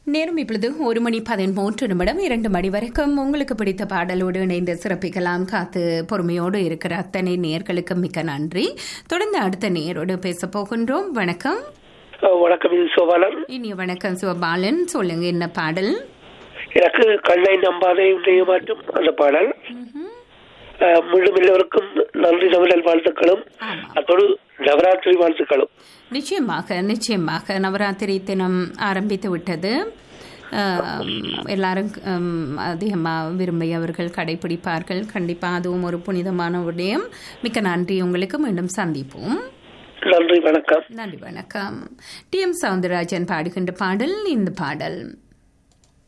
நேரம் இப்பொழுது ஒரு மணி பதிமூன்று நிமிடம் இரண்டு மணி வரைக்கும் உங்களுக்கு பிடித்த பாடலோடு இணைந்து சிறப்பிக்கலாம் காத்து பொறுமையோடு இருக்கிற அத்தனை நேர்களுக்கு மிக்க நன்றி தொடர்ந்து அடுத்த நேரோடு பேச போகின்றோம் வணக்கம் அஹ் வணக்கம் இது சோபாலன் இனிய வணக்கம் சிவபாலன் சொல்லுங்க என்ன பாடல் எனக்கு கண்ணை நம்பாதே உன்னைய மாற்றும் அந்த பாடல் அஹ் மீண்டும் எல்லோருக்கும் நன்றி தமிழல் வாழ்த்துக்களும் ஆமா. அத்தோடு நவராத்திரி வாழ்த்துக்களும் நிச்சயமாக நிச்சயமாக நவராத்திரி தினம் ஆரம்பித்து விட்டது ஆம், எல்லாரும் அதிகமாக விரும்பி அவர்கள் கடைபிடிப்பார்கள் கண்டிப்பாக அதுவும் ஒரு புனிதமான விடயம் மிக்க நன்றி உங்களுக்கு மீண்டும் சந்திப்போம் நன்றி வணக்கம் நன்றி வணக்கம் டி எம் சவுந்தரராஜன் பாடுகின்ற பாடல் இந்த பாடல்